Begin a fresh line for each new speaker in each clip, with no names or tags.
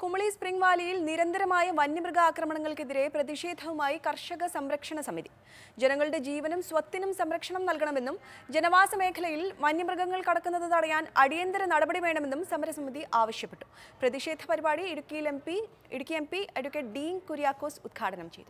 Kumily spring വാലിയിൽ നിരന്തരമായ വന്യമൃഗ ആക്രമണങ്ങൾക്കെതിരെ പ്രതിഷേധവുമായി കർഷക സംരക്ഷണ സമിതി ജനങ്ങളുടെ ജീവനും സ്വത്തിനും സംരക്ഷണം നൽകണമെന്നും ജനവാസ മേഖലയിൽ വന്യമൃഗങ്ങൾ കടക്കുന്നത് തടയാൻ അടിയന്തര നടപടി വേണമെന്നും സമരസമിതി ആവശ്യപ്പെട്ടു പ്രതിഷേധ പരിപാടി ഇടുക്കിയിൽ M P Idukki M P advocate Dean Kuriakose ഉദ്ഘാടനം ചെയ്തു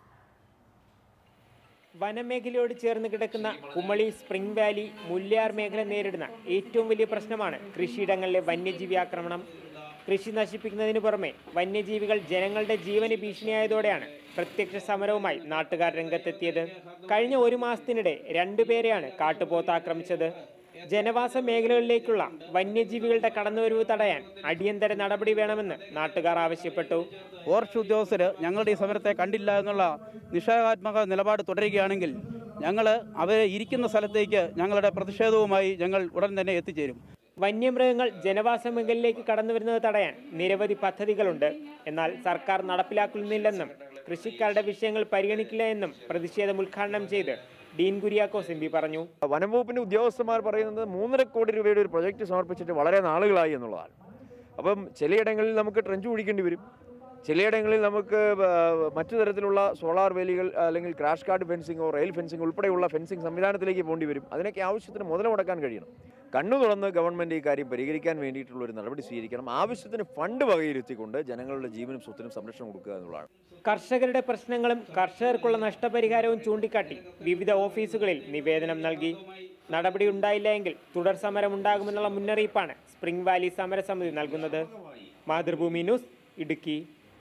വനമേഖലയോട് ചേർന്ന് കിടക്കുന്ന കുമളി സ്പ്രിംഗ് വാലി മുല്യാർ മേഖല നേരിടുന്ന ഏറ്റവും വലിയ പ്രശ്നമാണ് കൃഷിയിടങ്ങളിലെ വന്യജീവി ആക്രമണം കൃഷി നശിപ്പിക്കുന്നതിന് പുറമെ വന്യജീവികൾ ജനങ്ങളുടെ ജീവന് ഭീഷണിയായതോടെയാണ് പ്രത്യക്ഷ സമരവുമായി നാട്ടുകാർ രംഗത്തെത്തിയത് കഴിഞ്ഞ ഒരു മാസത്തിനിടെ രണ്ടുപേരെയാണ് കാട്ടുപോത്ത് ആക്രമിച്ചത് ജനവാസ മേഖലകളിലേക്കുള്ള വന്യജീവികളുടെ കടന്നുവരവ് തടയാൻ അടിയന്തര നടപടി വേണമെന്ന് നാട്ടുകാർ ആവശ്യപ്പെട്ടു
ഫോറസ്റ്റ് ഉദ്യോഗസ്ഥർ ഞങ്ങളുടെ ഈ സമരത്തെ കണ്ടില്ല എന്നുള്ള നിഷേധാത്മക നിലപാട് തുടരുകയാണെങ്കിൽ ഞങ്ങൾ അവരെ ഇരിക്കുന്ന സ്ഥലത്തേക്ക് ഞങ്ങളുടെ പ്രതിഷേധവുമായി ഞങ്ങൾ ഉടൻ തന്നെ എത്തിച്ചേരും
വന്യമൃഗങ്ങൾ ജനവാസ മേഖലയിലേക്ക് കടന്നു വരുന്നത് തടയാൻ നിരവധി പദ്ധതികളുണ്ട് എന്നാൽ സർക്കാർ നടപ്പിലാക്കുന്നില്ലെന്നും കൃഷിക്കാരുടെ വിഷയങ്ങൾ പരിഗണിക്കില്ല എന്നും പ്രതിഷേധം ഉദ്ഘാടനം ചെയ്ത് ഡീൻ കുര്യാക്കോസ് എം പി പറഞ്ഞു
വനം വകുപ്പിന്റെ ഉദ്യോഗസ്ഥന്മാർ പറയുന്നത് മൂന്നര കോടി രൂപയുടെ ഒരു പ്രൊജക്ട് സമർപ്പിച്ചിട്ട് വളരെ നാളുകളായി എന്നുള്ളതാണ് അപ്പം ചിലയിടങ്ങളിൽ നമുക്ക് ട്രെഞ്ച് കുഴിക്കേണ്ടി വരും ചിലയിടങ്ങളിൽ നമുക്ക് ആ, മറ്റു തരത്തിലുള്ള സോളാർ വേലികൾ അല്ലെങ്കിൽ ക്രാഷ് കാർഡ് ഫെൻസിങ്ങോ റെയിൽ ഫെൻസിംഗ് ഉൾപ്പെടെയുള്ള ഫെൻസിംഗ് സംവിധാനത്തിലേക്ക് പോകേണ്ടി വരും അതിനൊക്കെ ആവശ്യത്തിന് മുതൽ മുടക്കാൻ കഴിയണം കണ്ണു തുറന്ന് ഗവൺമെൻറ് ഈ കാര്യം പരിഹരിക്കാൻ വേണ്ടിയിട്ടുള്ള ഒരു നടപടി സ്വീകരിക്കണം ആവശ്യത്തിന് ഫണ്ട് വകയിരുത്തിക്കൊണ്ട് ജനങ്ങളുടെ ജീവനും സ്വത്തിനും സംരക്ഷണം കൊടുക്കുക എന്നുള്ളതാണ്
കർഷകരുടെ പ്രശ്നങ്ങളും കർഷകർക്കുള്ള നഷ്ടപരിഹാരവും ചൂണ്ടിക്കാട്ടി വിവിധ ഓഫീസുകളിൽ നിവേദനം നൽകി നടപടി ഉണ്ടായില്ല എങ്കിൽ തുടർ സമരം ഉണ്ടാകുമെന്നുള്ള മുന്നറിയിപ്പാണ് സ്പ്രിംഗ് വാലി സമരസമിതി നൽകുന്നത് മാതൃഭൂമി ന്യൂസ് ഇടുക്കി